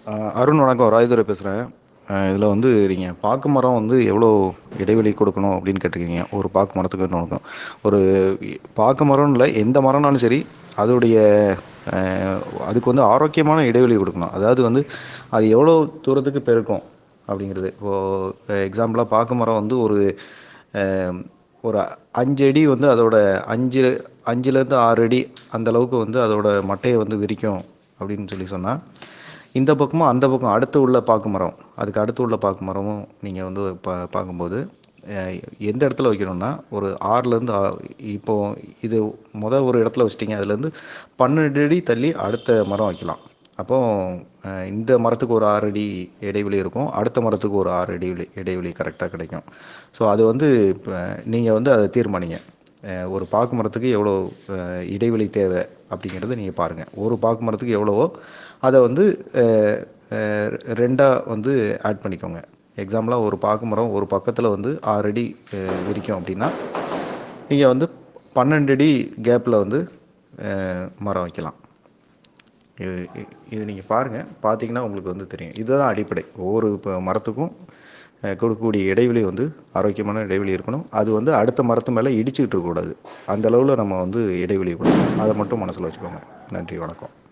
ஆஹ் அருண் வணக்கம் ராஜதுரை பேசுகிறேன் இதில் வந்து நீங்கள் பாக்கு மரம் வந்து எவ்வளோ இடைவெளி கொடுக்கணும் அப்படின்னு கேட்டிருக்கீங்க ஒரு பாக்கு மரத்துக்கு இன்னொன்றுக்கும் ஒரு பாக்கு மரம்னு இல்லை எந்த மரம்னாலும் சரி அதோடைய ஆஹ் அதுக்கு வந்து ஆரோக்கியமான இடைவெளி கொடுக்கணும் அதாவது வந்து அது எவ்வளோ தூரத்துக்கு பெருக்கும் அப்படிங்கிறது இப்போது எக்ஸாம்பிளாக பாக்கு மரம் வந்து ஒரு ஆஹ் ஒரு அஞ்சு அடி வந்து அதோட அஞ்சு அஞ்சுலேருந்து ஆறு அடி அந்த அளவுக்கு வந்து அதோட மட்டையை வந்து விரிக்கும் அப்படின்னு சொல்லி சொன்னால் இந்த பக்கமும் அந்த பக்கம் அடுத்து உள்ள பாக்கு மரம் அதுக்கு அடுத்து உள்ள பாக்கு மரமும் நீங்கள் வந்து பா பார்க்கும்போது அஹ் எந்த இடத்துல வைக்கணும்னா ஒரு ஆறுலேருந்து இப்போ இது மொதல் ஒரு இடத்துல வச்சிட்டிங்க அதுலேருந்து பன்னெண்டு அடி தள்ளி அடுத்த மரம் வைக்கலாம் அப்போ அஹ் இந்த மரத்துக்கு ஒரு ஆறு அடி இடைவெளி இருக்கும் அடுத்த மரத்துக்கு ஒரு ஆறு இடைவெளி இடைவெளி கரெக்டாக கிடைக்கும் ஸோ அது வந்து இப்போ நீங்கள் வந்து அதை தீர்மானிங்க அஹ் ஒரு பாக்கு மரத்துக்கு எவ்வளோ அஹ் இடைவெளி தேவை அப்படிங்கிறத நீங்கள் பாருங்கள் ஒரு பாக்கு மரத்துக்கு எவ்வளவோ அதை வந்து அஹ் அஹ் ரெண்டாக வந்து ஆட் பண்ணிக்கோங்க எக்ஸாம்பிளாக ஒரு பாக்கு மரம் ஒரு பக்கத்தில் வந்து ஆறு அடி அஹ் விரிக்கும் அப்படின்னா நீங்கள் வந்து பன்னெண்டு அடி கேப்பில் வந்து அஹ் மரம் வைக்கலாம் இது இ- இது நீங்கள் பாருங்கள் பார்த்தீங்கன்னா உங்களுக்கு வந்து தெரியும் இதுதான் அடிப்படை ஒவ்வொரு இப்போ மரத்துக்கும் அஹ், கொடுக்கக்கூடிய இடைவெளி வந்து ஆரோக்கியமான இடைவெளி இருக்கணும் அது வந்து அடுத்த மரத்து மேலே இடிச்சுக்கிட்டு இருக்கக்கூடாது அந்த அளவில் நம்ம வந்து இடைவெளி கொடுக்கணும் அதை மட்டும் மனசில் வச்சுக்கோங்க நன்றி வணக்கம்